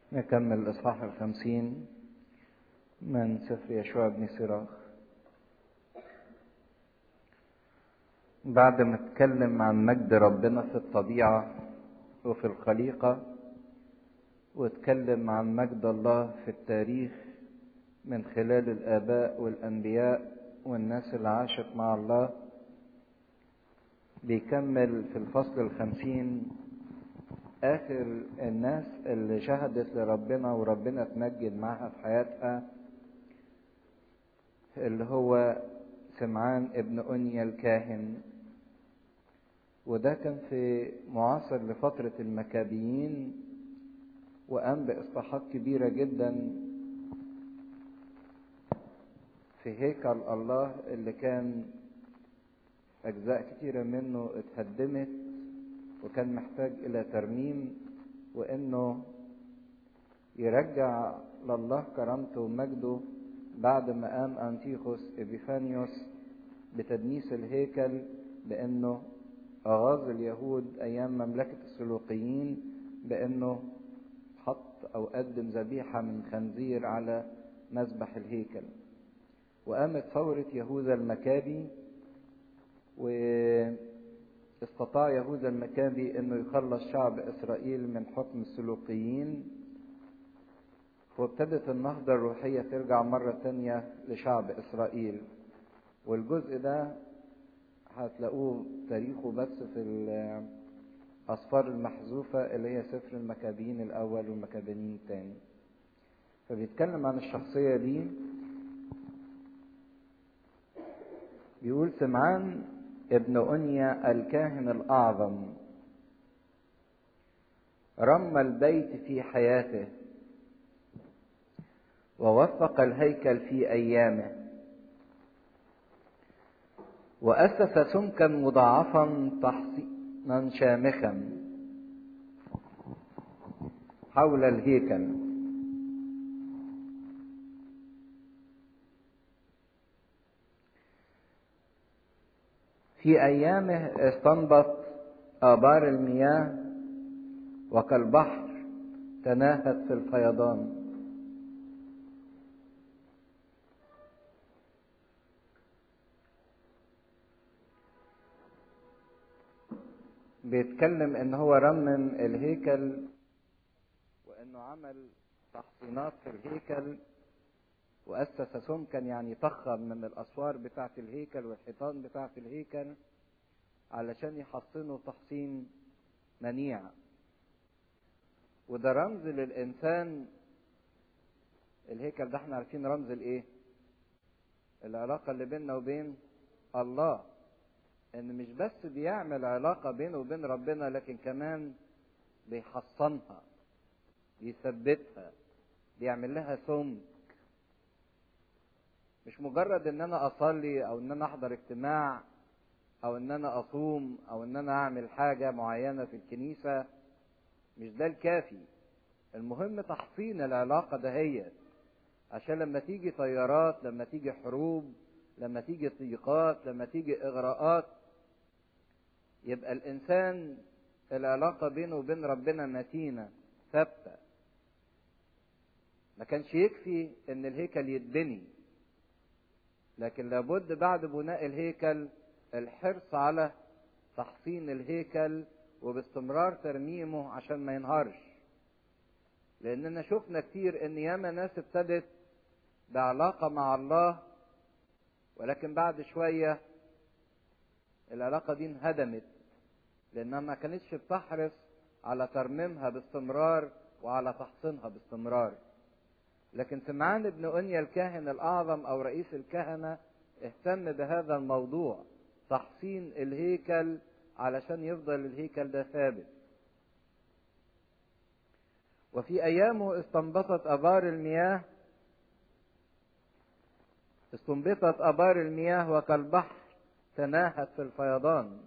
نكمل الإصحاح الخمسين من سفر يشوع بن سراخ بعد ما اتكلم عن مجد ربنا في الطبيعة وفي الخليقة واتكلم عن مجد الله في التاريخ من خلال الآباء والأنبياء والناس اللي عاشت مع الله بيكمل في الفصل الخمسين آخر الناس اللي شهدت لربنا وربنا اتمجد معها في حياتها اللي هو سمعان ابن أنيا الكاهن وده كان في معاصر لفترة المكابيين وقام بإصلاحات كبيرة جدا في هيكل الله اللي كان أجزاء كتيرة منه اتهدمت وكان محتاج إلى ترميم وإنه يرجع لله كرامته ومجده بعد ما قام أنتيخوس إبيفانيوس بتدنيس الهيكل بأنه أغاظ اليهود أيام مملكة السلوقيين بأنه حط أو قدم ذبيحة من خنزير على مذبح الهيكل وقامت ثورة يهوذا المكابي واستطاع يهوذا المكابي انه يخلص شعب اسرائيل من حكم السلوقيين وابتدت النهضة الروحية ترجع مرة تانية لشعب إسرائيل والجزء ده هتلاقوه تاريخه بس في الأسفار المحذوفة اللي هي سفر المكابين الأول والمكابين الثاني فبيتكلم عن الشخصية دي بيقول سمعان ابن أنيا الكاهن الأعظم رم البيت في حياته ووثق الهيكل في أيامه وأسس سمكا مضاعفا تحصينا شامخا حول الهيكل في أيامه استنبط آبار المياه وكالبحر تناهت في الفيضان بيتكلم ان هو رمم الهيكل وانه عمل تحصينات في الهيكل واسس سمكا يعني طخم من الاسوار بتاعه الهيكل والحيطان بتاعه الهيكل علشان يحصنوا تحصين منيع وده رمز للانسان الهيكل ده احنا عارفين رمز الايه العلاقه اللي بيننا وبين الله ان مش بس بيعمل علاقة بينه وبين ربنا لكن كمان بيحصنها بيثبتها بيعمل لها سمك مش مجرد ان انا اصلي او ان انا احضر اجتماع او ان انا اصوم او ان انا اعمل حاجة معينة في الكنيسة مش ده الكافي المهم تحصين العلاقة دهيت عشان لما تيجي طيارات لما تيجي حروب لما تيجي ضيقات لما تيجي اغراءات يبقى الانسان العلاقه بينه وبين ربنا متينه ثابته ما كانش يكفي ان الهيكل يتبني لكن لابد بعد بناء الهيكل الحرص على تحصين الهيكل وباستمرار ترميمه عشان ما ينهارش لاننا شفنا كتير ان ياما ناس ابتدت بعلاقه مع الله ولكن بعد شوية العلاقة دي انهدمت لأنها ما كانتش بتحرص على ترميمها باستمرار وعلى تحصينها باستمرار لكن سمعان ابن أنيا الكاهن الأعظم أو رئيس الكهنة اهتم بهذا الموضوع تحصين الهيكل علشان يفضل الهيكل ده ثابت وفي أيامه استنبطت أبار المياه استنبطت ابار المياه وكالبحر تناهت في الفيضان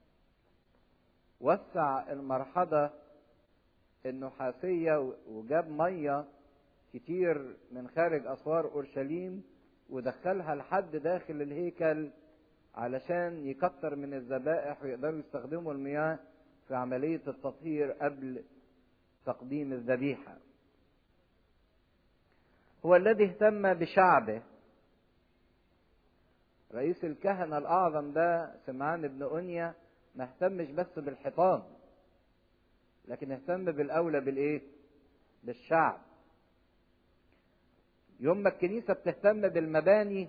وسع المرحضة النحاسية وجاب مية كتير من خارج أسوار أورشليم ودخلها لحد داخل الهيكل علشان يكتر من الذبائح ويقدروا يستخدموا المياه في عملية التطهير قبل تقديم الذبيحة هو الذي اهتم بشعبه رئيس الكهنة الأعظم ده سمعان بن أنيا ما اهتمش بس بالحيطان لكن اهتم بالأولى بالإيه؟ بالشعب يوم ما الكنيسة بتهتم بالمباني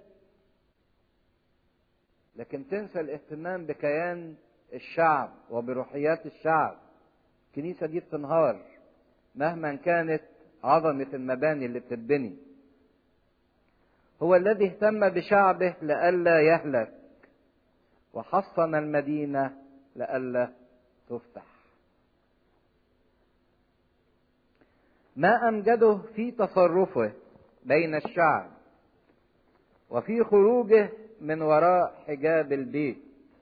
لكن تنسى الاهتمام بكيان الشعب وبروحيات الشعب الكنيسة دي بتنهار مهما كانت عظمة المباني اللي بتتبني هو الذي اهتم بشعبه لئلا يهلك وحصن المدينة لئلا تفتح ما أمجده في تصرفه بين الشعب وفي خروجه من وراء حجاب البيت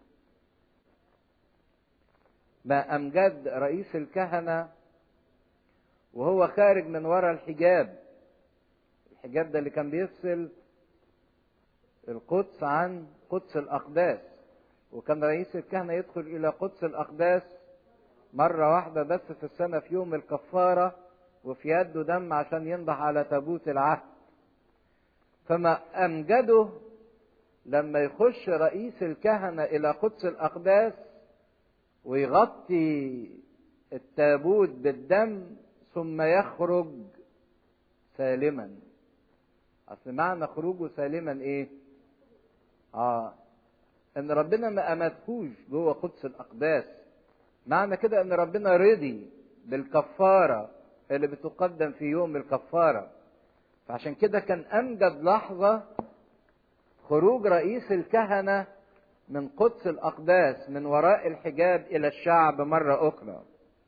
ما أمجد رئيس الكهنة وهو خارج من وراء الحجاب الحجاب ده اللي كان بيفصل القدس عن قدس الأقداس وكان رئيس الكهنة يدخل إلى قدس الأقداس مرة واحدة بس في السنة في يوم الكفارة وفي يده دم عشان ينضح على تابوت العهد فما أمجده لما يخش رئيس الكهنة إلى قدس الأقداس ويغطي التابوت بالدم ثم يخرج سالما أصل معنى خروجه سالما إيه؟ آه إن ربنا ما أمدهوش جوه قدس الأقداس معنى كده إن ربنا رضي بالكفارة اللي بتقدم في يوم الكفارة فعشان كده كان أمجد لحظة خروج رئيس الكهنة من قدس الأقداس من وراء الحجاب إلى الشعب مرة أخرى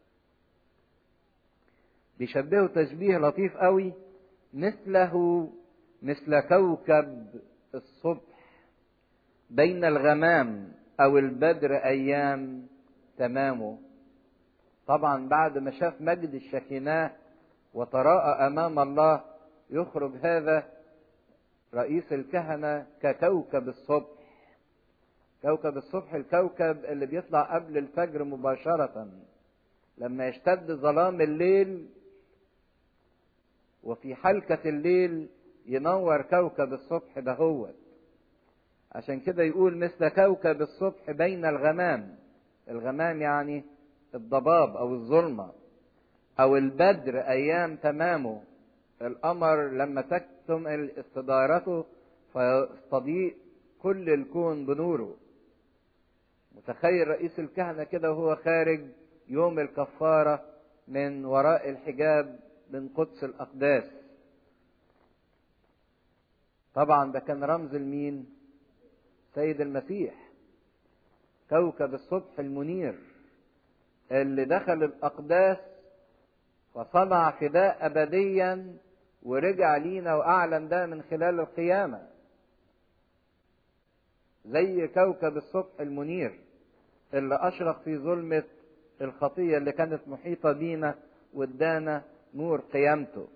بيشبهه تشبيه لطيف قوي مثله مثل كوكب الصبح بين الغمام أو البدر أيام تمامه طبعا بعد ما شاف مجد الشكيناه وتراءى أمام الله يخرج هذا رئيس الكهنة ككوكب الصبح كوكب الصبح الكوكب اللي بيطلع قبل الفجر مباشرة لما يشتد ظلام الليل وفي حلقة الليل ينور كوكب الصبح دهوت عشان كده يقول مثل كوكب الصبح بين الغمام الغمام يعني الضباب او الظلمة او البدر ايام تمامه القمر لما تكتمل استدارته فيستضيء كل الكون بنوره متخيل رئيس الكهنة كده وهو خارج يوم الكفارة من وراء الحجاب من قدس الأقداس طبعا ده كان رمز المين سيد المسيح كوكب الصبح المنير اللي دخل الأقداس فصنع فداء أبديا ورجع لينا وأعلن ده من خلال القيامة زي كوكب الصبح المنير اللي أشرق في ظلمة الخطية اللي كانت محيطة بينا وادانا نور قيامته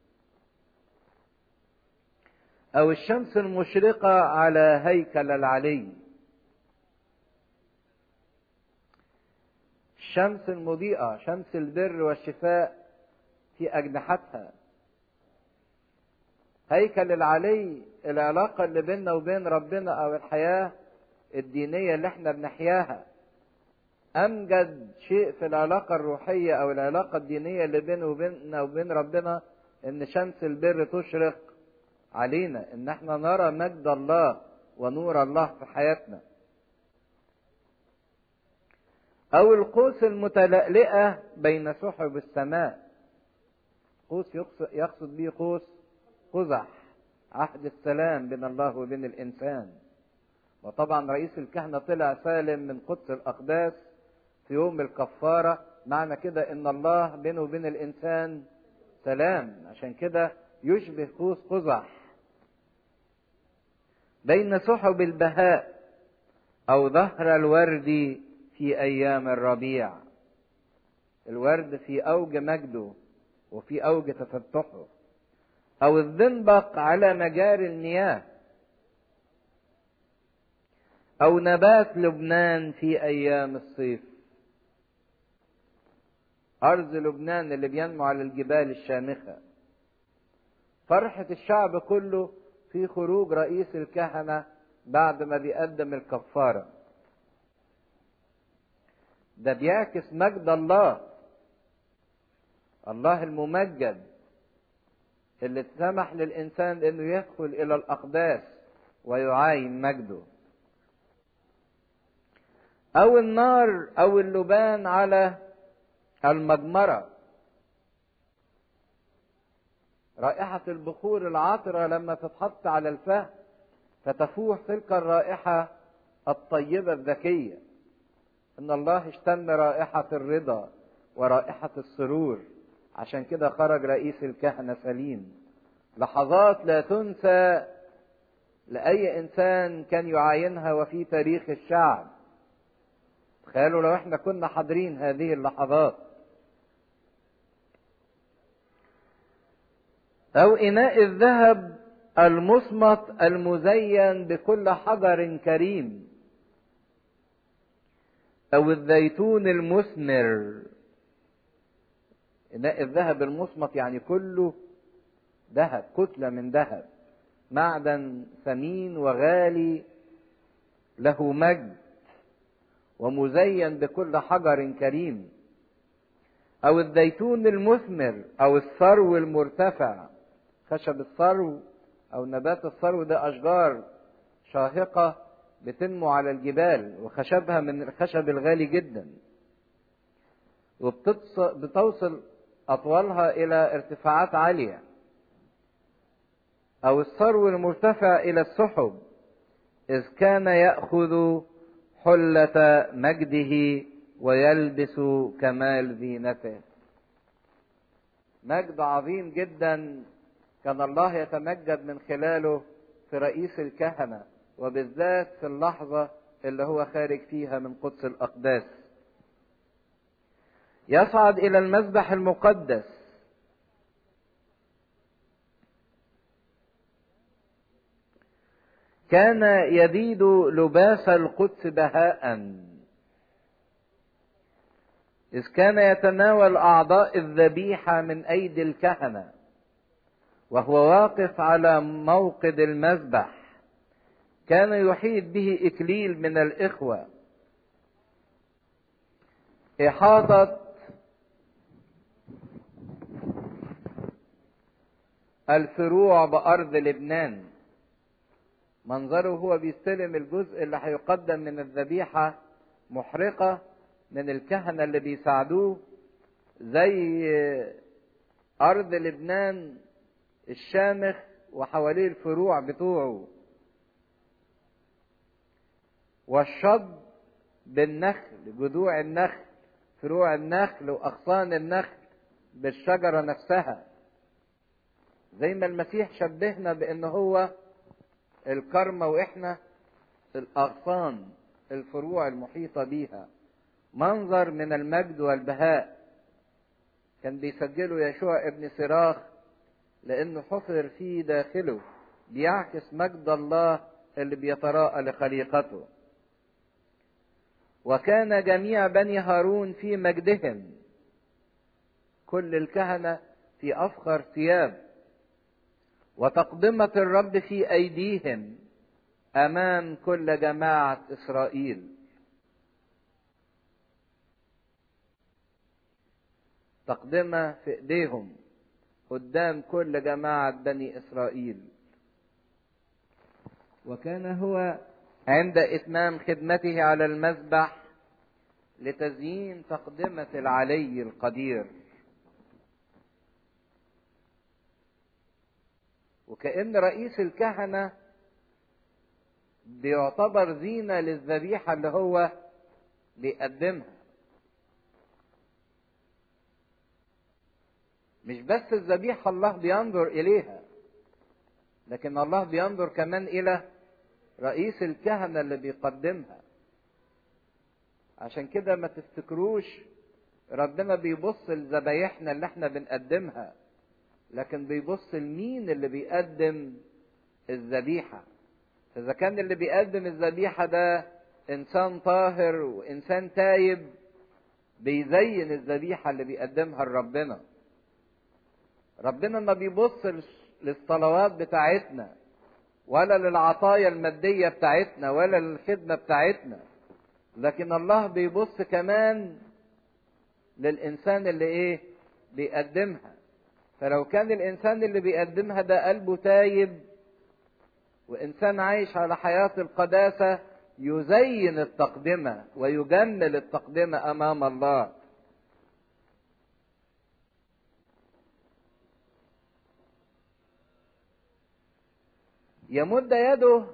أو الشمس المشرقة على هيكل العلي الشمس المضيئة شمس البر والشفاء في أجنحتها هيكل العلي العلاقة اللي بيننا وبين ربنا أو الحياة الدينية اللي احنا بنحياها أمجد شيء في العلاقة الروحية أو العلاقة الدينية اللي بينه وبيننا وبين ربنا إن شمس البر تشرق علينا إن احنا نرى مجد الله ونور الله في حياتنا أو القوس المتلألئة بين سحب السماء قوس يقصد به قوس قزح عهد السلام بين الله وبين الإنسان وطبعا رئيس الكهنة طلع سالم من قدس الأقداس في يوم الكفارة معنى كده إن الله بينه وبين الإنسان سلام عشان كده يشبه قوس قزح بين سحب البهاء أو ظهر الورد في أيام الربيع الورد في أوج مجده وفي أوج تفتحه أو الزنبق على مجاري المياه أو نبات لبنان في أيام الصيف أرض لبنان اللي بينمو على الجبال الشامخة فرحة الشعب كله في خروج رئيس الكهنة بعد ما بيقدم الكفارة ده بيعكس مجد الله الله الممجد اللي سمح للإنسان إنه يدخل إلى الأقداس ويعاين مجده أو النار أو اللبان على المجمرة رائحة البخور العطرة لما تتحط على الفهم فتفوح تلك الرائحة الطيبة الذكية إن الله اشتم رائحة الرضا ورائحة السرور عشان كده خرج رئيس الكهنة سليم لحظات لا تنسى لأي إنسان كان يعاينها وفي تاريخ الشعب تخيلوا لو احنا كنا حاضرين هذه اللحظات أو إناء الذهب المصمت المزين بكل حجر كريم أو الزيتون المثمر إناء الذهب المصمت يعني كله ذهب كتلة من ذهب معدن ثمين وغالي له مجد ومزين بكل حجر كريم أو الزيتون المثمر أو الثرو المرتفع خشب الثرو أو نبات الثرو ده أشجار شاهقة بتنمو على الجبال وخشبها من الخشب الغالي جدا وبتوصل أطوالها إلى ارتفاعات عالية أو الثرو المرتفع إلى السحب إذ كان يأخذ حلة مجده ويلبس كمال زينته مجد عظيم جدا كان الله يتمجد من خلاله في رئيس الكهنة وبالذات في اللحظة اللي هو خارج فيها من قدس الأقداس يصعد إلى المذبح المقدس كان يزيد لباس القدس بهاء إذ كان يتناول أعضاء الذبيحة من أيدي الكهنة وهو واقف على موقد المذبح كان يحيط به إكليل من الإخوة إحاطة الفروع بأرض لبنان منظره هو بيستلم الجزء اللي هيقدم من الذبيحة محرقة من الكهنة اللي بيساعدوه زي أرض لبنان الشامخ وحواليه الفروع بتوعه والشض بالنخل جذوع النخل فروع النخل وأغصان النخل بالشجرة نفسها زي ما المسيح شبهنا بأن هو الكرمة وإحنا الأغصان الفروع المحيطة بيها منظر من المجد والبهاء كان بيسجله يشوع ابن سراخ لأنه حفر في داخله بيعكس مجد الله اللي بيتراءى لخليقته وكان جميع بني هارون في مجدهم كل الكهنة في أفخر ثياب وتقدمة الرب في أيديهم أمام كل جماعة إسرائيل تقدمة في إيديهم قدام كل جماعة بني إسرائيل وكان هو عند إتمام خدمته على المذبح لتزيين تقدمة العلي القدير وكأن رئيس الكهنة بيعتبر زينة للذبيحة اللي هو بيقدمها مش بس الذبيحة الله بينظر إليها لكن الله بينظر كمان إلى رئيس الكهنة اللي بيقدمها عشان كده ما تفتكروش ربنا بيبص لذبايحنا اللي احنا بنقدمها لكن بيبص لمين اللي بيقدم الذبيحة إذا كان اللي بيقدم الذبيحة ده إنسان طاهر وإنسان تايب بيزين الذبيحة اللي بيقدمها لربنا ربنا ما بيبص للصلوات بتاعتنا ولا للعطايا المادية بتاعتنا ولا للخدمة بتاعتنا لكن الله بيبص كمان للإنسان اللي إيه بيقدمها فلو كان الإنسان اللي بيقدمها ده قلبه تايب وإنسان عايش على حياة القداسة يزين التقدمة ويجمل التقدمة أمام الله يمد يده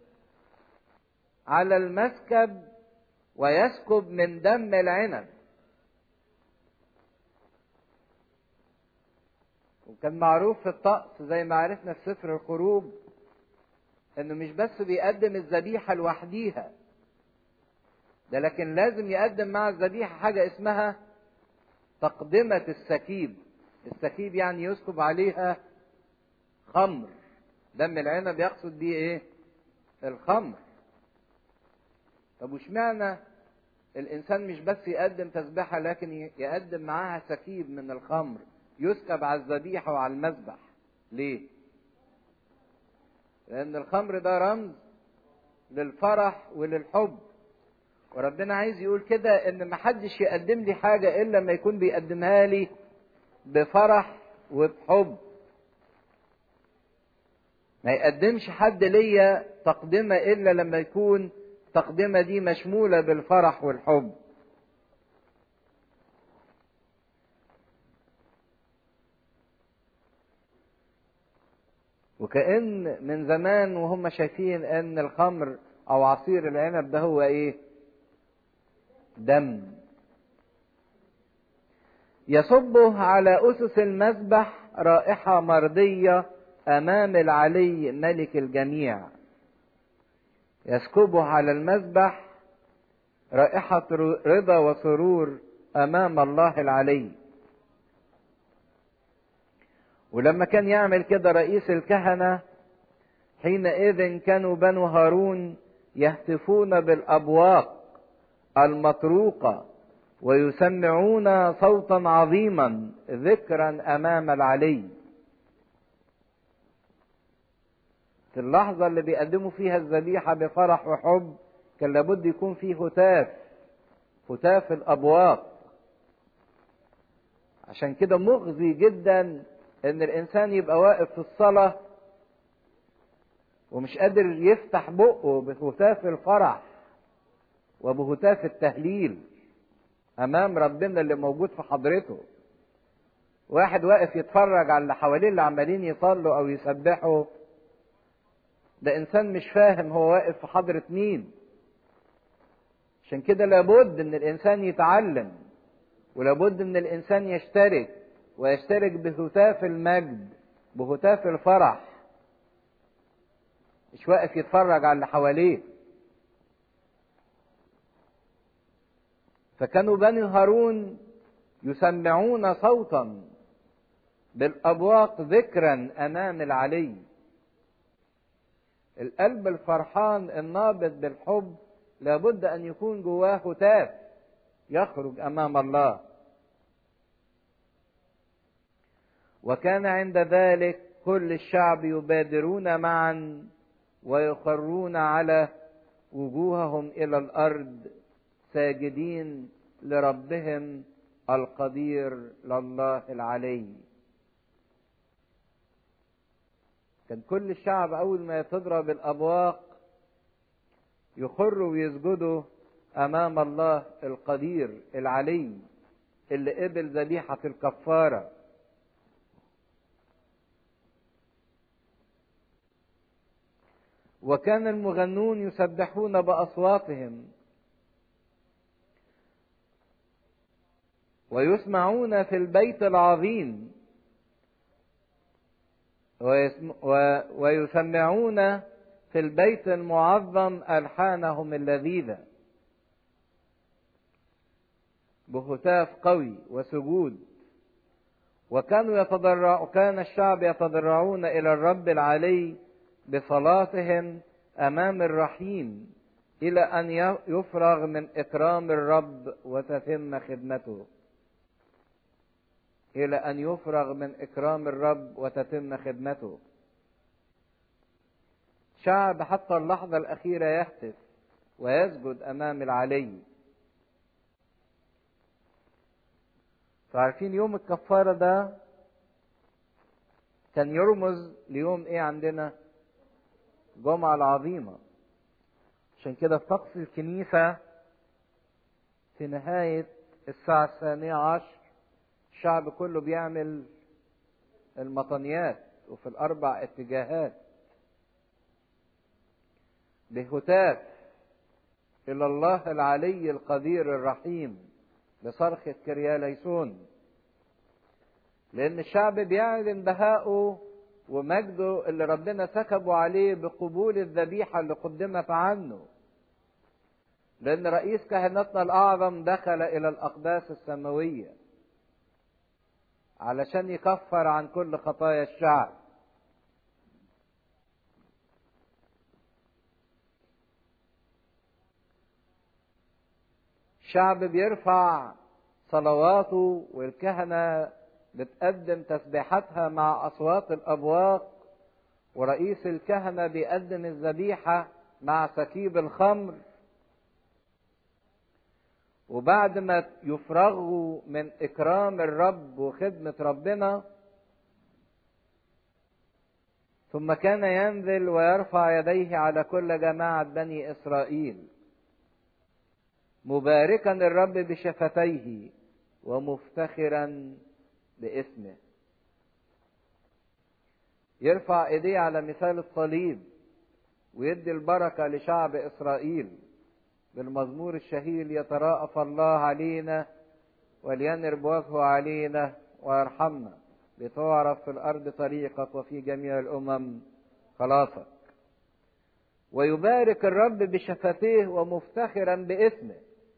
على المسكب ويسكب من دم العنب وكان معروف في الطقس زي ما عرفنا في سفر الخروج انه مش بس بيقدم الذبيحه لوحديها ده لكن لازم يقدم مع الذبيحه حاجه اسمها تقدمه السكيب السكيب يعني يسكب عليها خمر دم العنب يقصد بيه ايه الخمر طب واشمعنى الانسان مش بس يقدم تسبيحه لكن يقدم معاها سكيب من الخمر يسكب على الذبيحه وعلى المذبح ليه لان الخمر ده رمز للفرح وللحب وربنا عايز يقول كده ان محدش يقدم لي حاجه الا لما يكون بيقدمها لي بفرح وبحب ما يقدمش حد ليا تقدمة إلا لما يكون التقدمة دي مشمولة بالفرح والحب وكأن من زمان وهم شايفين ان الخمر او عصير العنب ده هو ايه دم يصبه على اسس المذبح رائحة مرضية امام العلي ملك الجميع يسكبه على المذبح رائحة رضا وسرور امام الله العلي ولما كان يعمل كده رئيس الكهنة حينئذ كانوا بنو هارون يهتفون بالأبواق المطروقة ويسمعون صوتا عظيما ذكرا أمام العلي في اللحظة اللي بيقدموا فيها الذبيحة بفرح وحب كان لابد يكون فيه هتاف هتاف الأبواق عشان كده مغزي جدا ان الانسان يبقى واقف في الصلاة ومش قادر يفتح بقه بهتاف الفرح وبهتاف التهليل امام ربنا اللي موجود في حضرته واحد واقف يتفرج على اللي حواليه اللي عمالين يصلوا او يسبحوا ده انسان مش فاهم هو واقف في حضرة مين عشان كده لابد ان الانسان يتعلم ولابد ان الانسان يشترك ويشترك بهتاف المجد بهتاف الفرح مش واقف يتفرج على اللي حواليه فكانوا بني هارون يسمعون صوتا بالابواق ذكرا امام العلي القلب الفرحان النابض بالحب لابد ان يكون جواه هتاف يخرج امام الله وكان عند ذلك كل الشعب يبادرون معا ويخرون على وجوههم الى الارض ساجدين لربهم القدير لله العلي كان كل الشعب اول ما تضرب الابواق يخروا ويسجدوا امام الله القدير العلي اللي قبل ذبيحه الكفاره وكان المغنون يسبحون باصواتهم ويسمعون في البيت العظيم ويسمعون في البيت المعظم الحانهم اللذيذه بهتاف قوي وسجود وكانوا يتضرع كان الشعب يتضرعون الى الرب العلي بصلاتهم امام الرحيم الى ان يفرغ من اكرام الرب وتتم خدمته إلى أن يفرغ من إكرام الرب وتتم خدمته شعب حتى اللحظة الأخيرة يهتف ويسجد أمام العلي فعارفين يوم الكفارة ده كان يرمز ليوم ايه عندنا الجمعة العظيمة عشان كده في طقس الكنيسة في نهاية الساعة الثانية عشر الشعب كله بيعمل المطنيات وفي الأربع اتجاهات بهتاف إلى الله العلي القدير الرحيم بصرخة كرياليسون لأن الشعب بيعلن بهائه ومجده اللي ربنا سكبوا عليه بقبول الذبيحة اللي قدمت عنه لأن رئيس كهنتنا الأعظم دخل إلى الأقداس السماوية علشان يكفر عن كل خطايا الشعب الشعب بيرفع صلواته والكهنة بتقدم تسبيحاتها مع أصوات الأبواق ورئيس الكهنة بيقدم الذبيحة مع سكيب الخمر وبعد ما يفرغوا من إكرام الرب وخدمة ربنا ثم كان ينزل ويرفع يديه على كل جماعة بني إسرائيل مباركا الرب بشفتيه ومفتخرا باسمه يرفع ايديه على مثال الصليب ويدي البركة لشعب إسرائيل بالمزمور الشهير يتراءف الله علينا ولينر بوجهه علينا ويرحمنا لتعرف في الأرض طريقك وفي جميع الأمم خلاصك ويبارك الرب بشفتيه ومفتخرا باسمه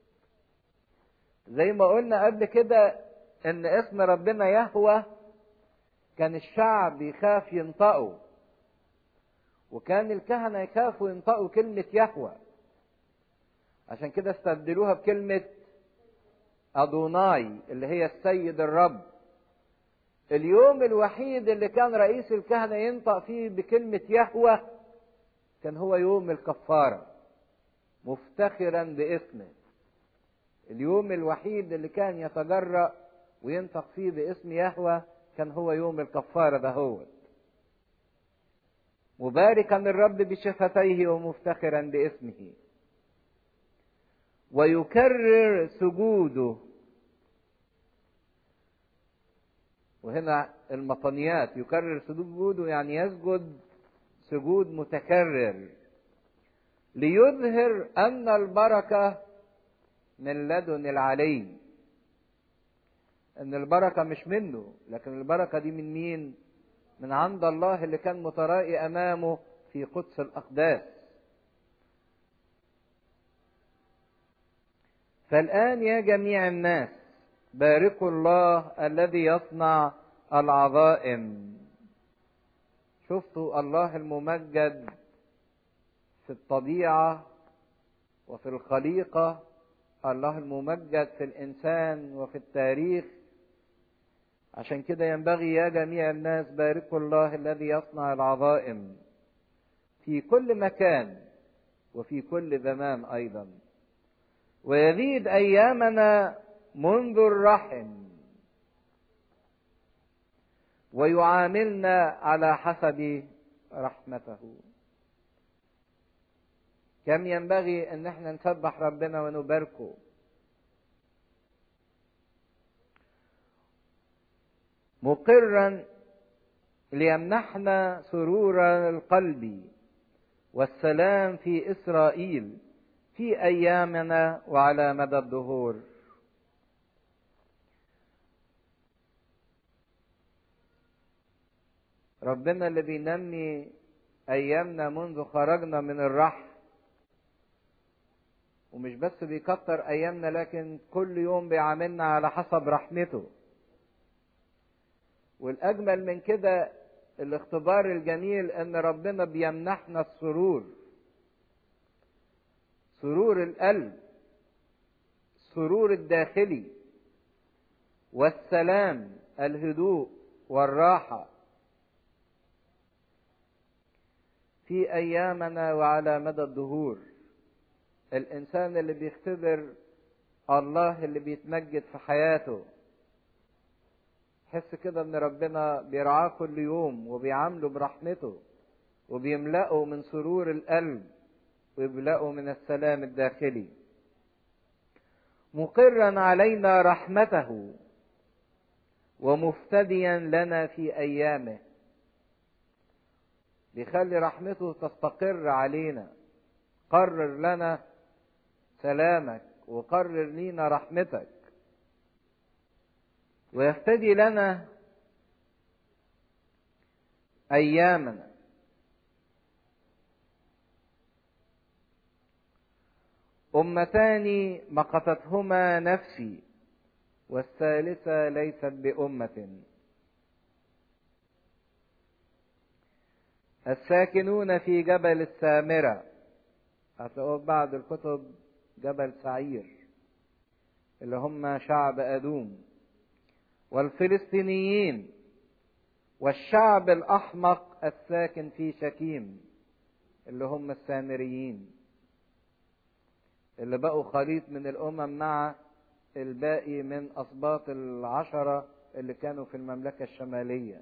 زي ما قلنا قبل كده ان اسم ربنا يهوى كان الشعب يخاف ينطقه وكان الكهنة يخافوا ينطقوا كلمة يهوى عشان كده استبدلوها بكلمة أدوناي اللي هي السيد الرب اليوم الوحيد اللي كان رئيس الكهنة ينطق فيه بكلمة يهوى كان هو يوم الكفارة مفتخرا باسمه اليوم الوحيد اللي كان يتجرأ وينطق فيه باسم يهوى كان هو يوم الكفارة ده هو مباركا الرب بشفتيه ومفتخرا باسمه ويكرر سجوده وهنا المطنيات يكرر سجوده يعني يسجد سجود متكرر ليظهر ان البركه من لدن العلي ان البركه مش منه لكن البركه دي من مين من عند الله اللي كان مترائي امامه في قدس الاقداس فالان يا جميع الناس باركوا الله الذي يصنع العظائم شفتوا الله الممجد في الطبيعه وفي الخليقه الله الممجد في الانسان وفي التاريخ عشان كده ينبغي يا جميع الناس باركوا الله الذي يصنع العظائم في كل مكان وفي كل زمان ايضا ويزيد ايامنا منذ الرحم ويعاملنا على حسب رحمته كم ينبغي ان احنا نسبح ربنا ونباركه مقرا ليمنحنا سرور القلب والسلام في اسرائيل في ايامنا وعلى مدى الدهور ربنا اللي بينمي ايامنا منذ خرجنا من الرحم ومش بس بيكتر ايامنا لكن كل يوم بيعاملنا على حسب رحمته والاجمل من كده الاختبار الجميل ان ربنا بيمنحنا السرور سرور القلب السرور الداخلي والسلام الهدوء والراحة في أيامنا وعلى مدى الدهور الإنسان اللي بيختبر الله اللي بيتمجد في حياته حس كده ان ربنا بيرعاه كل يوم وبيعامله برحمته وبيملأه من سرور القلب ويملأه من السلام الداخلي مقرا علينا رحمته ومفتديا لنا في ايامه بيخلي رحمته تستقر علينا قرر لنا سلامك وقرر لينا رحمتك ويفتدي لنا ايامنا امتان مقتتهما نفسي والثالثه ليست بامه الساكنون في جبل السامره هتلاقوه بعض الكتب جبل سعير اللي هم شعب ادوم والفلسطينيين والشعب الاحمق الساكن في شكيم اللي هم السامريين اللي بقوا خليط من الامم مع الباقي من اسباط العشره اللي كانوا في المملكه الشماليه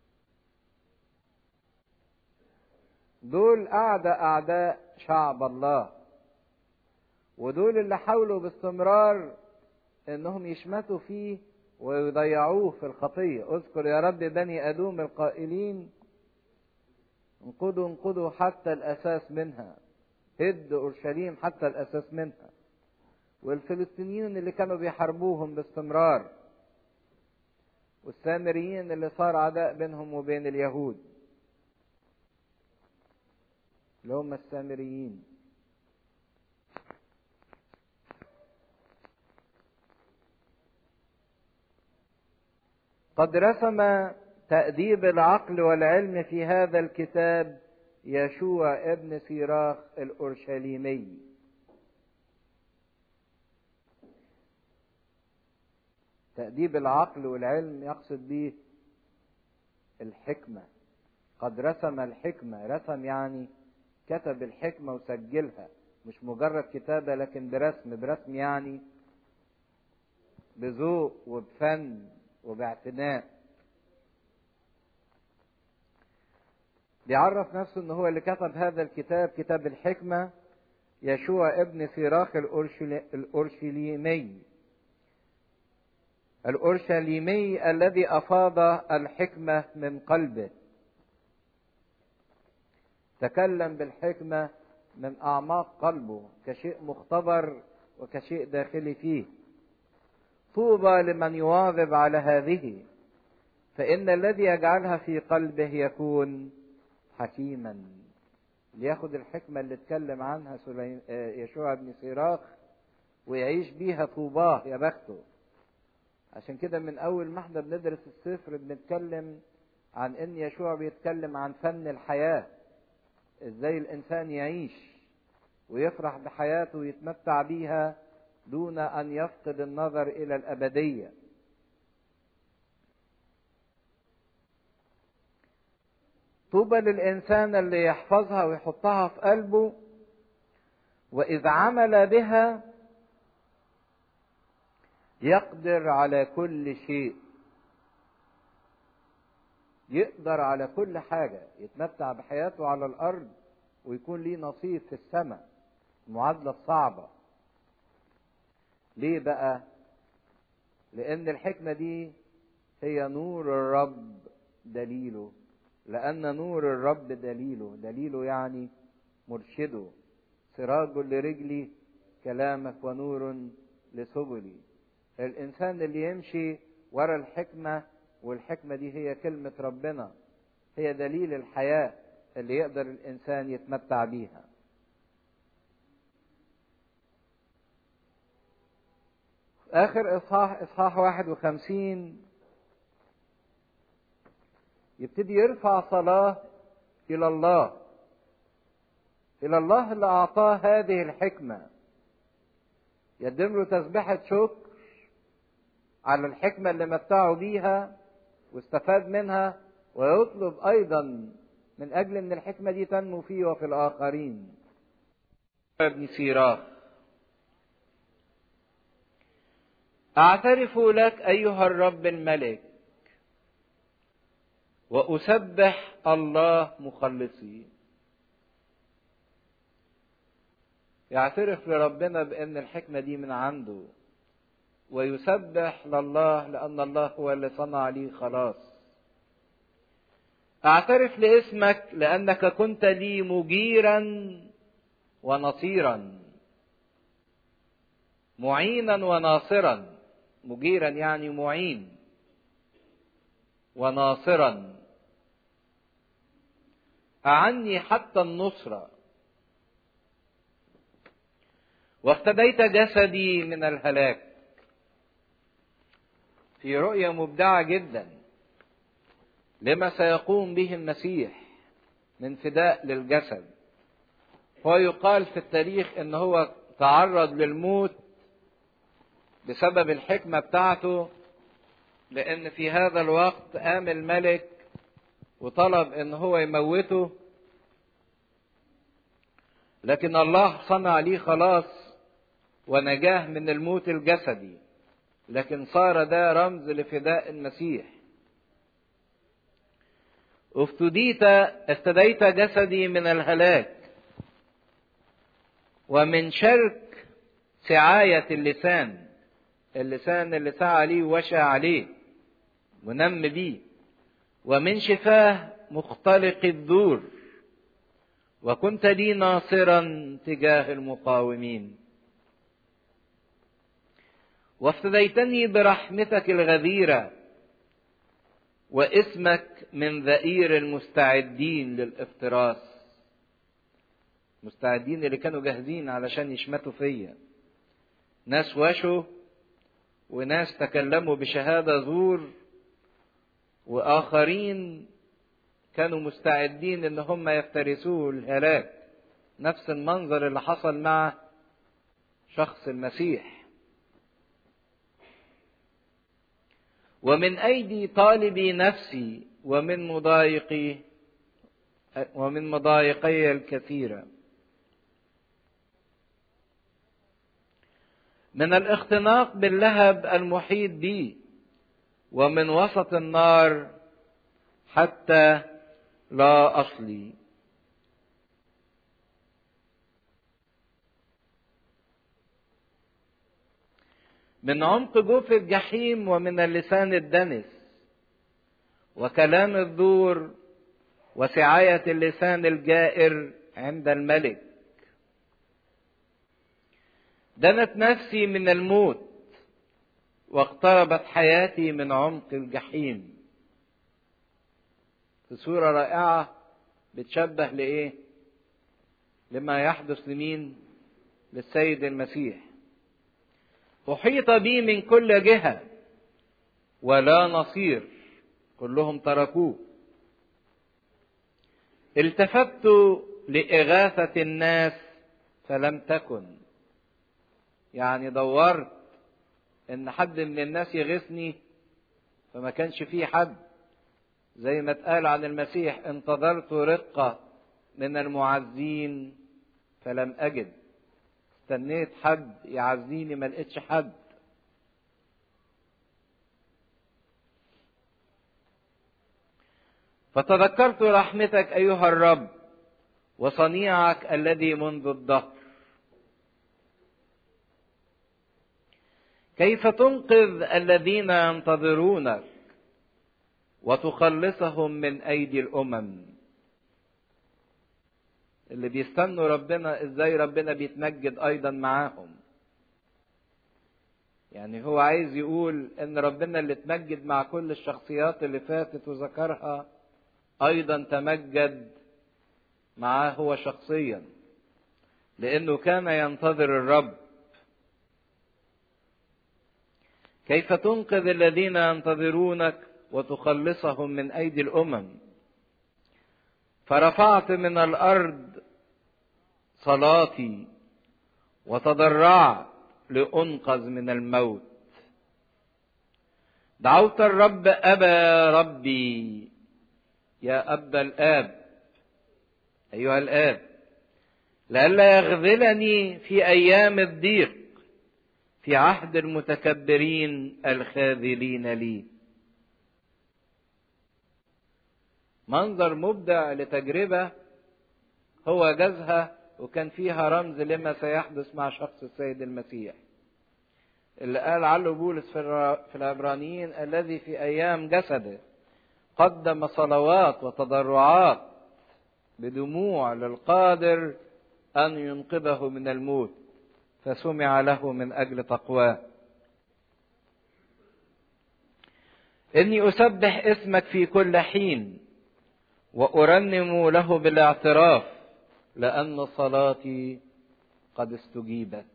دول اعداء اعداء شعب الله ودول اللي حاولوا باستمرار انهم يشمتوا فيه ويضيعوه في الخطيه اذكر يا رب بني ادوم القائلين انقضوا انقضوا حتى الاساس منها هد اورشليم حتى الاساس منها والفلسطينيين اللي كانوا بيحاربوهم باستمرار والسامريين اللي صار عداء بينهم وبين اليهود اللي هم السامريين قد رسم تأديب العقل والعلم في هذا الكتاب يشوع ابن سيراخ الأورشليمي تأديب العقل والعلم يقصد به الحكمة قد رسم الحكمة رسم يعني كتب الحكمة وسجلها مش مجرد كتابة لكن برسم برسم يعني بذوق وبفن وباعتناء بيعرف نفسه ان هو اللي كتب هذا الكتاب كتاب الحكمة يشوع ابن سيراخ الأورشليمي الأورشليمي الذي أفاض الحكمة من قلبه تكلم بالحكمة من أعماق قلبه كشيء مختبر وكشيء داخلي فيه طوبى لمن يواظب على هذه فإن الذي يجعلها في قلبه يكون حكيما لياخد الحكمة اللي اتكلم عنها يشوع بن سيراخ ويعيش بيها طوباه يا بخته عشان كده من أول ما احنا بندرس السفر بنتكلم عن إن يشوع بيتكلم عن فن الحياة إزاي الإنسان يعيش ويفرح بحياته ويتمتع بيها دون أن يفقد النظر إلى الأبدية طوبى للإنسان اللي يحفظها ويحطها في قلبه وإذ عمل بها يقدر على كل شيء يقدر على كل حاجة يتمتع بحياته على الأرض ويكون ليه نصيب في السماء المعادلة الصعبة ليه بقى لأن الحكمة دي هي نور الرب دليله لأن نور الرب دليله دليله يعني مرشده سراج لرجلي كلامك ونور لسبلي الإنسان اللي يمشي ورا الحكمة والحكمة دي هي كلمة ربنا هي دليل الحياة اللي يقدر الإنسان يتمتع بيها آخر إصحاح إصحاح 51 يبتدي يرفع صلاة إلى الله إلى الله اللي أعطاه هذه الحكمة يقدم له تسبحة شكر على الحكمة اللي متعه بيها واستفاد منها ويطلب ايضا من اجل ان الحكمه دي تنمو فيه وفي الاخرين ابن سيراخ اعترف لك ايها الرب الملك واسبح الله مخلصي يعترف لربنا بان الحكمه دي من عنده ويسبح لله لان الله هو اللي صنع لي خلاص اعترف لاسمك لانك كنت لي مجيرا ونصيرا معينا وناصرا مجيرا يعني معين وناصرا اعني حتى النصره وافتديت جسدي من الهلاك في رؤيه مبدعه جدا لما سيقوم به المسيح من فداء للجسد هو يقال في التاريخ ان هو تعرض للموت بسبب الحكمه بتاعته لان في هذا الوقت قام الملك وطلب ان هو يموته لكن الله صنع ليه خلاص ونجاه من الموت الجسدي لكن صار ده رمز لفداء المسيح افتديت افتديت جسدي من الهلاك ومن شرك سعاية اللسان اللسان اللي سعى عليه وشى عليه ونم بيه ومن شفاه مختلق الدور وكنت لي ناصرا تجاه المقاومين وافتديتني برحمتك الغزيرة واسمك من ذئير المستعدين للافتراس مستعدين اللي كانوا جاهزين علشان يشمتوا فيا ناس وشوا وناس تكلموا بشهادة زور وآخرين كانوا مستعدين ان هم يفترسوه الهلاك نفس المنظر اللي حصل مع شخص المسيح ومن ايدي طالبي نفسي ومن مضايقي ومن مضايقي الكثيره من الاختناق باللهب المحيط بي ومن وسط النار حتى لا اصلي من عمق جوف الجحيم ومن اللسان الدنس وكلام الدور وسعاية اللسان الجائر عند الملك دنت نفسي من الموت واقتربت حياتي من عمق الجحيم في صورة رائعة بتشبه لإيه؟ لما يحدث لمين؟ للسيد المسيح. أحيط بي من كل جهة ولا نصير كلهم تركوه. التفت لإغاثة الناس فلم تكن. يعني دورت إن حد من الناس يغيثني فما كانش فيه حد. زي ما اتقال عن المسيح انتظرت رقة من المعزين فلم أجد استنيت حد يعزيني ما لقيتش حد فتذكرت رحمتك أيها الرب وصنيعك الذي منذ الدهر كيف تنقذ الذين ينتظرونك وتخلصهم من ايدي الامم اللي بيستنوا ربنا ازاي ربنا بيتمجد ايضا معاهم يعني هو عايز يقول ان ربنا اللي اتمجد مع كل الشخصيات اللي فاتت وذكرها ايضا تمجد معاه هو شخصيا لانه كان ينتظر الرب كيف تنقذ الذين ينتظرونك وتخلصهم من ايدي الامم فرفعت من الارض صلاتي وتضرعت لانقذ من الموت دعوت الرب أبا ربي يا أبا الآب أيها الآب لئلا يغذلني في أيام الضيق في عهد المتكبرين الخاذلين لي منظر مبدع لتجربة هو جازها وكان فيها رمز لما سيحدث مع شخص السيد المسيح اللي قال عنه بولس في العبرانيين الذي في أيام جسده قدم صلوات وتضرعات بدموع للقادر أن ينقذه من الموت فسمع له من أجل تقواه إني أسبح اسمك في كل حين وأرنم له بالاعتراف لأن صلاتي قد استجيبت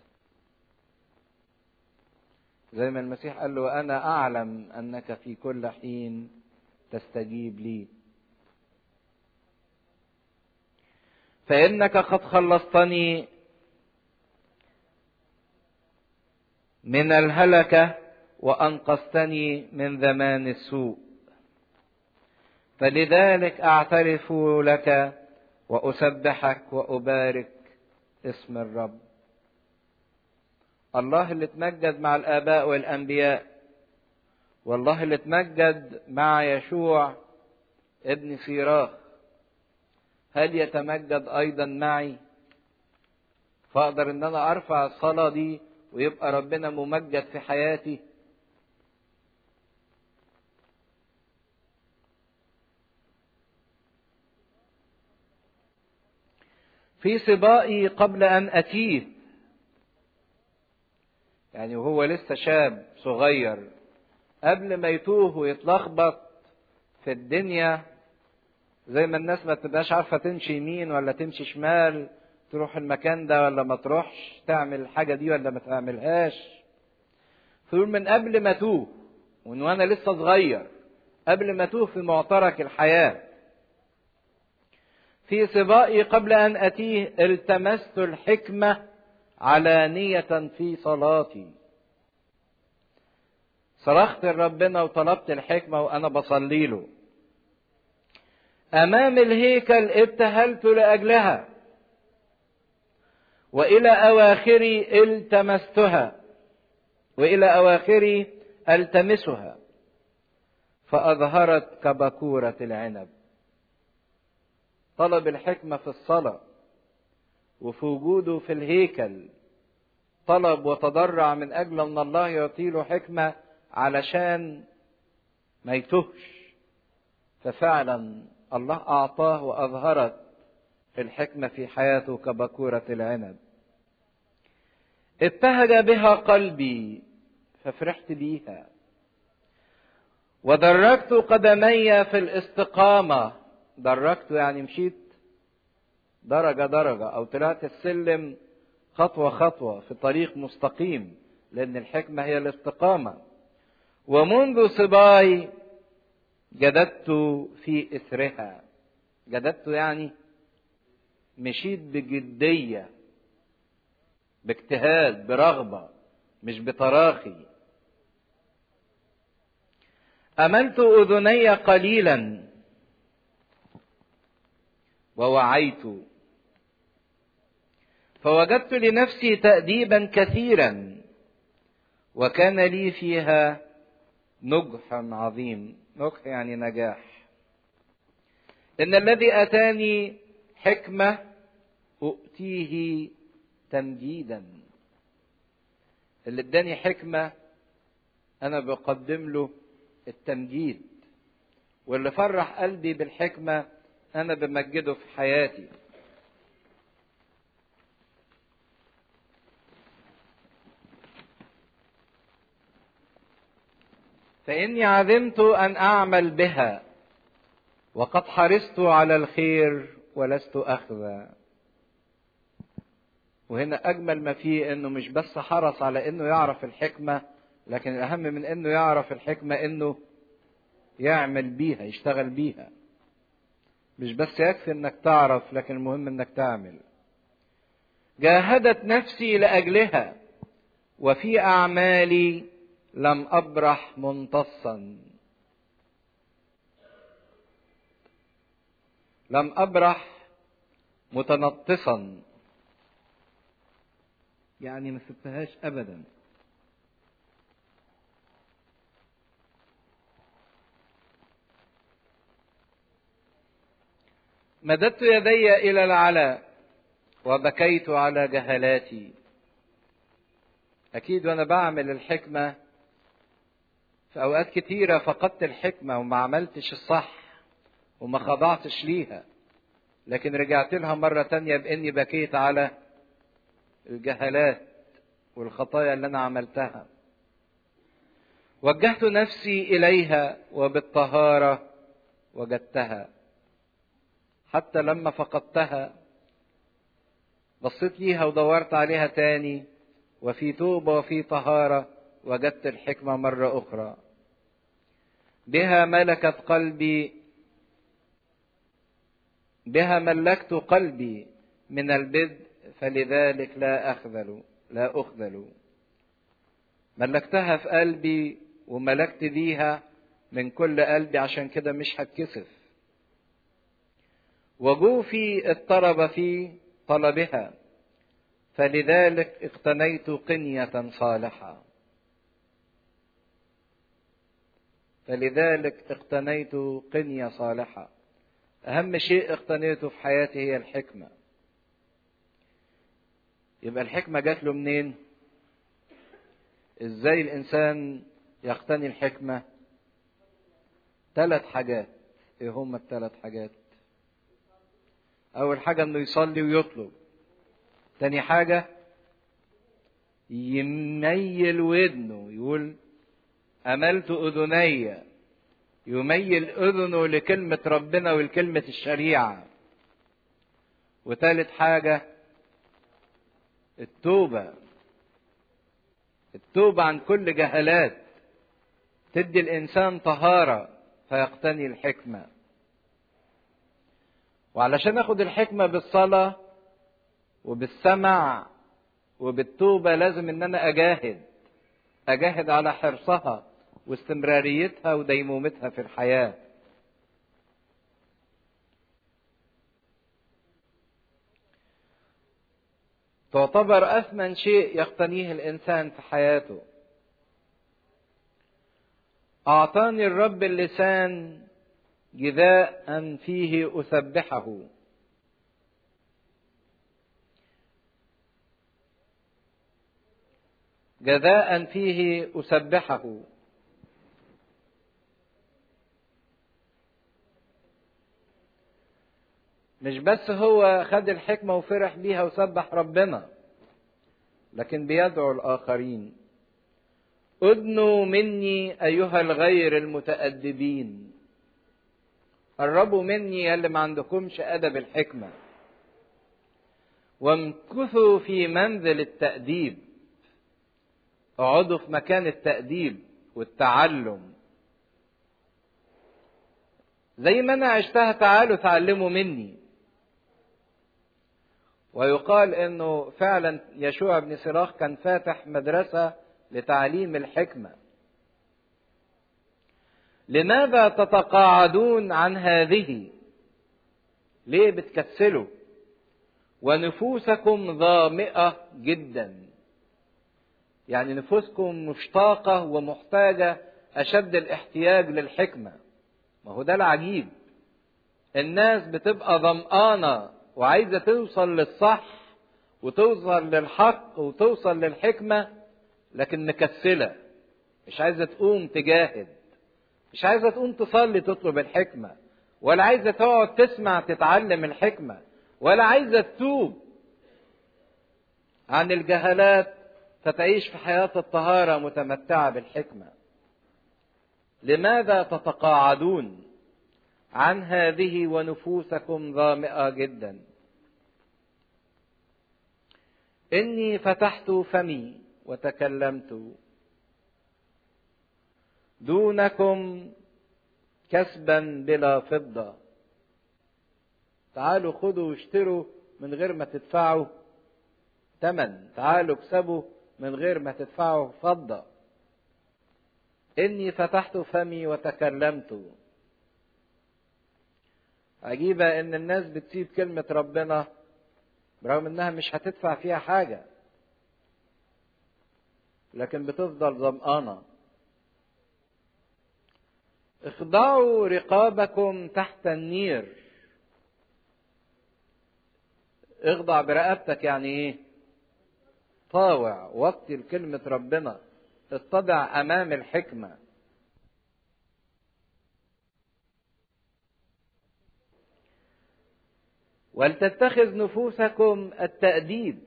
زي ما المسيح قال له وأنا أعلم أنك في كل حين تستجيب لي فإنك قد خلصتني من الهلكة وأنقذتني من زمان السوء فلذلك أعترف لك وأسبحك وأبارك اسم الرب الله اللي تمجد مع الآباء والأنبياء والله اللي تمجد مع يشوع ابن سيراخ هل يتمجد أيضا معي فأقدر إن أنا أرفع الصلاة دي ويبقى ربنا ممجد في حياتي في سبائي قبل أن أتيه يعني وهو لسه شاب صغير قبل ما يتوه ويتلخبط في الدنيا زي ما الناس ما تبقاش عارفة تمشي يمين ولا تمشي شمال تروح المكان ده ولا ما تروحش تعمل الحاجة دي ولا ما تعملهاش فيقول من قبل ما توه وان وانا لسه صغير قبل ما توه في معترك الحياة في سبائي قبل أن أتيه التمست الحكمة علانية في صلاتي صرخت لربنا وطلبت الحكمة وأنا بصلي له أمام الهيكل ابتهلت لأجلها وإلى أواخري التمستها وإلى أواخري التمسها فأظهرت كبكورة العنب طلب الحكمة في الصلاة وفي وجوده في الهيكل طلب وتضرع من أجل أن الله يعطيله حكمة علشان ما يتهش ففعلا الله أعطاه وأظهرت الحكمة في حياته كبكورة العنب ابتهج بها قلبي ففرحت بيها ودرجت قدمي في الاستقامة درجت يعني مشيت درجة درجة أو طلعت السلم خطوة خطوة في طريق مستقيم لأن الحكمة هي الاستقامة ومنذ صباي جددت في إثرها جددت يعني مشيت بجدية باجتهاد برغبة مش بتراخي أملت أذني قليلا ووعيت فوجدت لنفسي تأديبا كثيرا وكان لي فيها نجح عظيم نجح يعني نجاح إن الذي أتاني حكمة أؤتيه تمجيدا اللي اداني حكمة أنا بقدم له التمجيد واللي فرح قلبي بالحكمة أنا بمجده في حياتي فإني عزمت أن أعمل بها وقد حرصت على الخير ولست أخذا وهنا أجمل ما فيه إنه مش بس حرص على إنه يعرف الحكمة لكن الأهم من إنه يعرف الحكمة إنه يعمل بيها يشتغل بيها مش بس يكفي إنك تعرف لكن المهم إنك تعمل جاهدت نفسي لأجلها وفي أعمالي لم أبرح منتصا لم أبرح متنطصا يعني ما سبتهاش أبدا مددت يدي إلى العلا وبكيت على جهلاتي أكيد وأنا بعمل الحكمة في أوقات كتيرة فقدت الحكمة وما عملتش الصح وما خضعتش ليها لكن رجعت لها مرة تانية بإني بكيت على الجهلات والخطايا اللي أنا عملتها وجهت نفسي إليها وبالطهارة وجدتها حتى لما فقدتها بصيت ليها ودورت عليها تاني وفي توبة وفي طهارة وجدت الحكمة مرة أخرى بها ملكت قلبي بها ملكت قلبي من البدء فلذلك لا أخذل لا أخذل ملكتها في قلبي وملكت بيها من كل قلبي عشان كده مش هتكسف وجوفي اضطرب في طلبها فلذلك اقتنيت قنية صالحة فلذلك اقتنيت قنية صالحة أهم شيء اقتنيته في حياتي هي الحكمة يبقى الحكمة جات له منين؟ ازاي الإنسان يقتني الحكمة؟ ثلاث حاجات ايه هما الثلاث حاجات؟ أول حاجة إنه يصلي ويطلب تاني حاجة يميل ودنه يقول أملت أذني يميل أذنه لكلمة ربنا ولكلمة الشريعة وثالث حاجة التوبة التوبة عن كل جهلات تدي الإنسان طهارة فيقتني الحكمة وعلشان اخد الحكمة بالصلاة وبالسمع وبالتوبة لازم ان انا اجاهد اجاهد على حرصها واستمراريتها وديمومتها في الحياة تعتبر أثمن شيء يقتنيه الإنسان في حياته أعطاني الرب اللسان جذاء فيه أسبحه جزاء فيه أسبحه مش بس هو خد الحكمة وفرح بيها وسبح ربنا لكن بيدعو الآخرين أدنوا مني أيها الغير المتأدبين قربوا مني يا اللي ما عندكمش أدب الحكمة وامكثوا في منزل التأديب اقعدوا في مكان التأديب والتعلم زي ما انا عشتها تعالوا تعلموا مني ويقال انه فعلا يشوع بن سراخ كان فاتح مدرسة لتعليم الحكمة لماذا تتقاعدون عن هذه ليه بتكسلوا ونفوسكم ظامئة جدا يعني نفوسكم مشتاقة ومحتاجة أشد الاحتياج للحكمة ما هو ده العجيب الناس بتبقى ظمآنة وعايزة توصل للصح وتوصل للحق وتوصل للحكمة لكن مكسلة مش عايزة تقوم تجاهد مش عايزة تقوم تصلي تطلب الحكمة ولا عايزة تقعد تسمع تتعلم الحكمة ولا عايزة تتوب عن الجهلات فتعيش في حياة الطهارة متمتعة بالحكمة لماذا تتقاعدون عن هذه ونفوسكم ظامئة جدا إني فتحت فمي وتكلمت دونكم كسبا بلا فضة تعالوا خدوا واشتروا من غير ما تدفعوا ثمن تعالوا اكسبوا من غير ما تدفعوا فضة إني فتحت فمي وتكلمت عجيبة إن الناس بتسيب كلمة ربنا برغم إنها مش هتدفع فيها حاجة لكن بتفضل ظمآنة اخضعوا رقابكم تحت النير اخضع برقبتك يعني ايه طاوع وطي لكلمة ربنا اتضع امام الحكمة ولتتخذ نفوسكم التأديب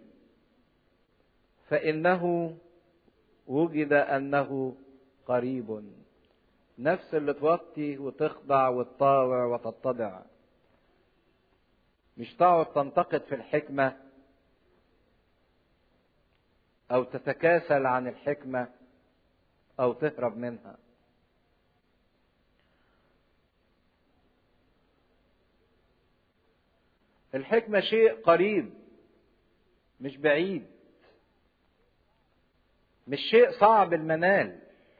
فإنه وجد أنه قريب نفس اللي توطي وتخضع وتطاوع وتتضع مش تقعد تنتقد في الحكمة أو تتكاسل عن الحكمة أو تهرب منها الحكمة شيء قريب مش بعيد مش شيء صعب المنال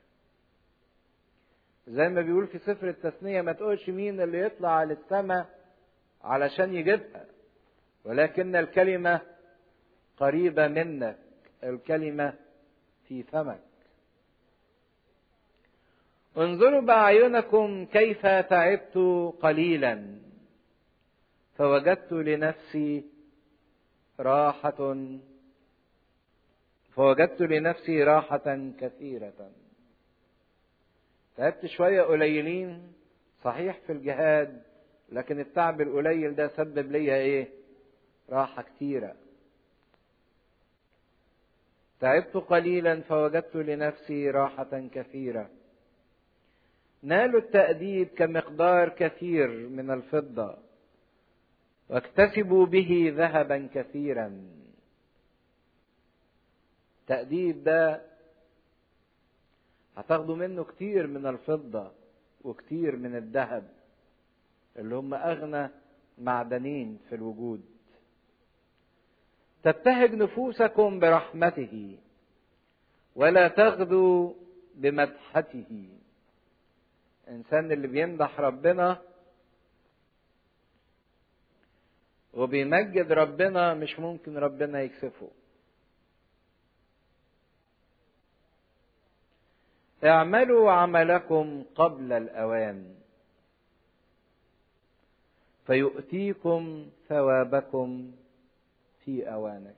زي ما بيقول في سفر التثنية ما تقولش مين اللي يطلع للسماء علشان يجيبها ولكن الكلمة قريبة منك الكلمة في فمك انظروا بأعينكم كيف تعبت قليلا فوجدت لنفسي راحة فوجدت لنفسي راحة كثيرة تعبت شوية قليلين صحيح في الجهاد لكن التعب القليل ده سبب ليا ايه راحة كتيرة تعبت قليلا فوجدت لنفسي راحة كثيرة نالوا التأديب كمقدار كثير من الفضة واكتسبوا به ذهبا كثيرا التأديب ده هتاخدوا منه كتير من الفضة وكتير من الذهب اللي هم أغنى معدنين في الوجود تبتهج نفوسكم برحمته ولا تغدو بمدحته الإنسان اللي بيمدح ربنا وبيمجد ربنا مش ممكن ربنا يكسفه اعملوا عملكم قبل الأوان فيؤتيكم ثوابكم في أوانه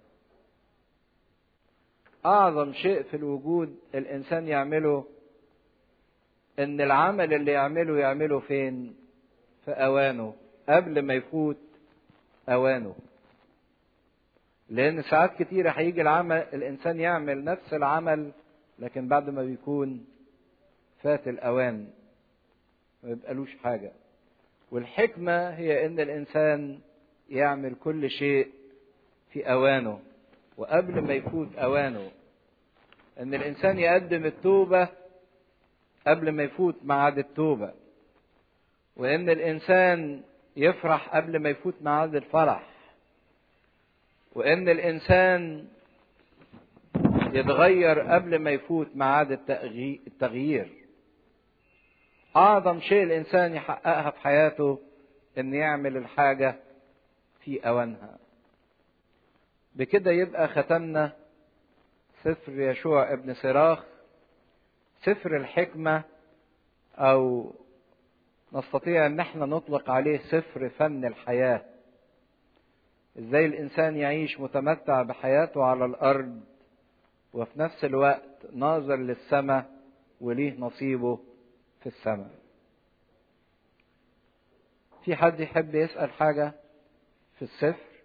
أعظم شيء في الوجود الإنسان يعمله إن العمل اللي يعمله يعمله فين؟ في أوانه قبل ما يفوت أوانه لأن ساعات كتيرة هيجي العمل الإنسان يعمل نفس العمل لكن بعد ما بيكون فات الأوان ما يبقالوش حاجة والحكمة هي إن الإنسان يعمل كل شيء في أوانه وقبل ما يفوت أوانه إن الإنسان يقدم التوبة قبل ما يفوت ميعاد التوبة وإن الإنسان يفرح قبل ما يفوت ميعاد الفرح وإن الإنسان يتغير قبل ما يفوت ميعاد التغيير أعظم شيء الإنسان يحققها في حياته إن يعمل الحاجة في أوانها بكده يبقى ختمنا سفر يشوع ابن صراخ سفر الحكمة أو نستطيع ان احنا نطلق عليه سفر فن الحياة ازاي الانسان يعيش متمتع بحياته على الارض وفي نفس الوقت ناظر للسماء وليه نصيبه في السماء في حد يحب يسأل حاجة في السفر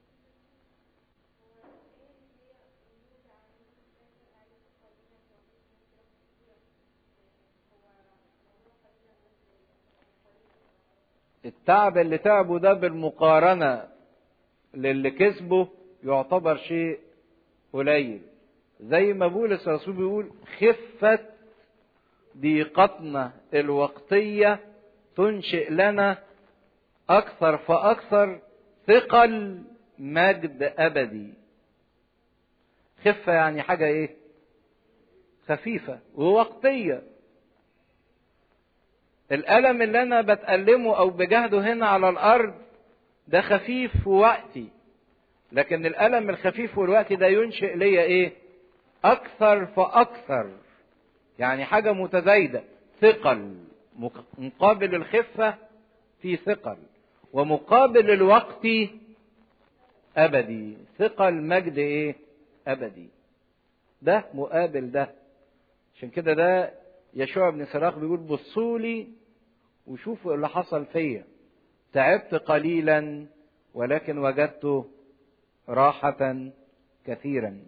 التعب اللي تعبه ده بالمقارنة للي كسبه يعتبر شيء قليل زي ما بولس الرسول بيقول خفة ضيقتنا الوقتية تنشئ لنا أكثر فأكثر ثقل مجد أبدي خفة يعني حاجة إيه؟ خفيفة ووقتية الألم اللي أنا بتألمه أو بجهده هنا على الأرض ده خفيف ووقتي لكن الألم الخفيف والوقتي ده ينشئ ليا إيه؟ أكثر فأكثر يعني حاجة متزايدة ثقل مقابل الخفة في ثقل ومقابل الوقت أبدي ثقل مجد إيه؟ أبدي ده مقابل ده عشان كده ده يشوع بن سراخ بيقول بصوا لي وشوفوا اللي حصل فيا تعبت قليلا ولكن وجدت راحة كثيرا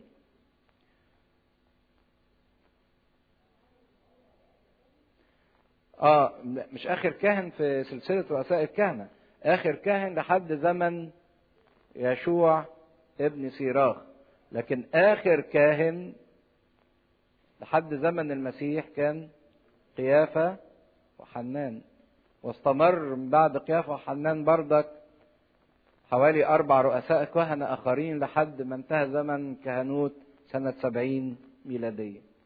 اه مش اخر كاهن في سلسلة رؤساء الكهنة اخر كاهن لحد زمن يشوع ابن سيراخ لكن اخر كاهن لحد زمن المسيح كان قيافة وحنان واستمر من بعد قيافة وحنان بردك حوالي أربع رؤساء كهنة آخرين لحد ما انتهى زمن كهنوت سنة سبعين ميلادية